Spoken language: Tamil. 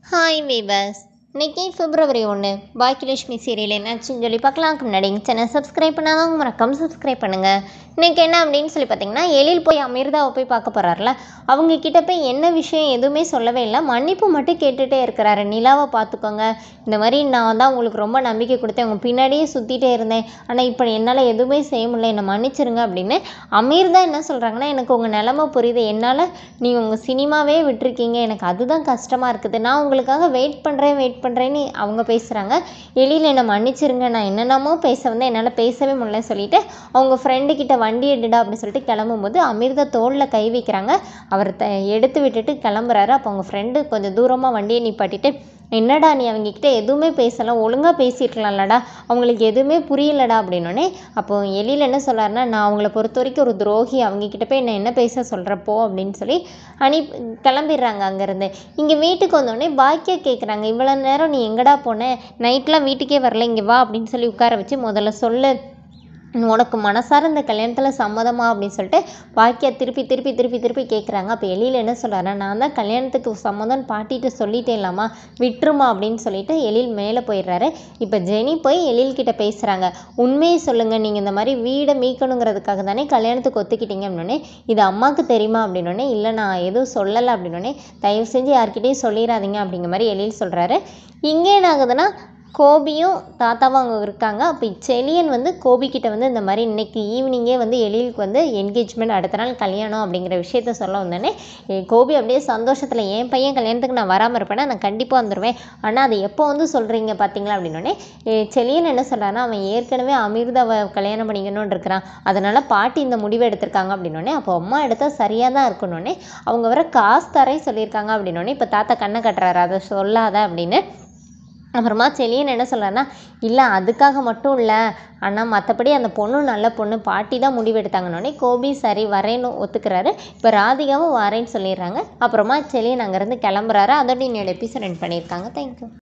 ஹாய் வீவர்ஸ் இன்னைக்கு பிப்ரவரி ஒன்று பாக்கியலட்சுமி சீரியல் என்னாச்சுன்னு சொல்லி பார்க்கலாம்க்கு முன்னாடி எங்கள் சேனல் சப்ஸ்கிரைப் பண்ணாதவங்க மறக்காம சப்ஸ்கிரைப் பண்ணுங்கள் இன்றைக்கி என்ன அப்படின்னு சொல்லி பார்த்தீங்கன்னா எழில் போய் அமிர்தாவை போய் பார்க்க போகிறாருல அவங்க கிட்ட போய் என்ன விஷயம் எதுவுமே சொல்லவே இல்லை மன்னிப்பு மட்டும் கேட்டுகிட்டே இருக்கிறாரு நிலாவை பார்த்துக்கோங்க இந்த மாதிரி நான் தான் உங்களுக்கு ரொம்ப நம்பிக்கை கொடுத்தேன் உங்கள் பின்னாடியே சுற்றிட்டே இருந்தேன் ஆனால் இப்போ என்னால் எதுவுமே செய்ய முடியல என்னை மன்னிச்சிருங்க அப்படின்னு அமீர்தா என்ன சொல்கிறாங்கன்னா எனக்கு உங்கள் நிலமை புரியுது என்னால் நீங்கள் உங்கள் சினிமாவே விட்டுருக்கீங்க எனக்கு அதுதான் கஷ்டமாக இருக்குது நான் உங்களுக்காக வெயிட் பண்ணுறேன் வெயிட் பண்ணுறேன்னு அவங்க பேசுகிறாங்க எழில் என்னை மன்னிச்சிருங்க நான் என்னென்னமோ பேச வந்தேன் என்னால் பேசவே முடியல சொல்லிட்டு அவங்க ஃப்ரெண்டு கிட்ட வண்டி எடுடா அப்படின்னு சொல்லிட்டு கிளம்பும்போது அமிர்தா தோளில் கை வைக்கிறாங்க அவர் த எடுத்து விட்டுட்டு கிளம்புறாரு அப்போ அவங்க ஃப்ரெண்டு கொஞ்சம் தூரமாக வண்டியை நிப்பாட்டிட்டு என்னடா நீ அவங்கக்கிட்ட எதுவுமே பேசலாம் ஒழுங்காக பேசியிருக்கலாம்லடா அவங்களுக்கு எதுவுமே புரியலடா அப்படின்னோடனே அப்போ எழில் என்ன சொல்கிறாருன்னா நான் அவங்கள பொறுத்த வரைக்கும் ஒரு துரோகி அவங்கக்கிட்ட போய் என்ன என்ன பேச சொல்கிறப்போ அப்படின்னு சொல்லி அனி கிளம்பிடுறாங்க அங்கேருந்து இங்கே வீட்டுக்கு வந்தோடனே பாக்கியா கேட்குறாங்க இவ்வளோ நேரம் நீ எங்கடா போன நைட்லாம் வீட்டுக்கே வரல இங்கே வா அப்படின்னு சொல்லி உட்கார வச்சு முதல்ல சொல்லு உனக்கு மனசார இந்த கல்யாணத்தில் சம்மதமா அப்படின்னு சொல்லிட்டு பாக்கியா திருப்பி திருப்பி திருப்பி திருப்பி கேட்குறாங்க அப்போ எழில் என்ன சொல்கிறாருன்னா நான் தான் கல்யாணத்துக்கு சம்மதம் பாட்டிட்டு சொல்லிட்டே இல்லாமா விட்டுருமா அப்படின்னு சொல்லிட்டு எழில் மேலே போயிடுறாரு இப்போ ஜெனி போய் எழில் கிட்ட பேசுகிறாங்க உண்மையை சொல்லுங்கள் நீங்கள் இந்த மாதிரி வீடை மீட்கணுங்கிறதுக்காக தானே கல்யாணத்துக்கு ஒத்துக்கிட்டீங்க அப்படின்னே இது அம்மாவுக்கு தெரியுமா அப்படின்னோடனே இல்லை நான் எதுவும் சொல்லலை அப்படின்னோடனே தயவு செஞ்சு யார்கிட்டயும் சொல்லிடாதீங்க அப்படிங்கிற மாதிரி எழில் சொல்கிறாரு இங்கே என்ன ஆகுதுன்னா கோபியும் தாத்தாவும் அங்கே இருக்காங்க அப்போ செலியன் வந்து கோபிக்கிட்ட வந்து இந்த மாதிரி இன்னைக்கு ஈவினிங்கே வந்து எழிலுக்கு வந்து என்கேஜ்மெண்ட் அடுத்த நாள் கல்யாணம் அப்படிங்கிற விஷயத்த சொல்ல வந்தோடனே ஏ, கோபி அப்படியே சந்தோஷத்தில் என் பையன் கல்யாணத்துக்கு நான் வராமல் இருப்பேன்னா நான் கண்டிப்பாக வந்துடுவேன் ஆனால் அதை எப்போ வந்து சொல்கிறீங்க பார்த்தீங்களா அப்படின்னோடனே ஏ, செலியன் என்ன சொல்கிறான்னா அவன் ஏற்கனவே அமிர்தாவை கல்யாணம் பண்ணிக்கணும்னு இருக்கிறான் அதனால் பாட்டி இந்த முடிவை எடுத்திருக்காங்க அப்படின்னோடனே அப்போ அம்மா எடுத்தால் சரியாக தான் இருக்கணுன்னே அவங்க வர காசு தரேன் சொல்லியிருக்காங்க அப்படின்னோடனே இப்போ தாத்தா கண்ணை கட்டுறாரு அதை சொல்லாத அப்படின்னு அப்புறமா செலியன் என்ன சொல்கிறாருன்னா இல்லை அதுக்காக மட்டும் இல்லை ஆனால் மற்றபடி அந்த பொண்ணு நல்ல பொண்ணு பாட்டி தான் முடிவெடுத்தாங்கன்னொடனே கோபி சரி வரேன்னு ஒத்துக்கிறாரு இப்போ ராதிகாவும் வரேன்னு சொல்லிடுறாங்க அப்புறமா செலியன் அங்கேருந்து கிளம்புறாரு அதோட இன்னொரு எபிசோட் ரன் பண்ணியிருக்காங்க தேங்க்யூ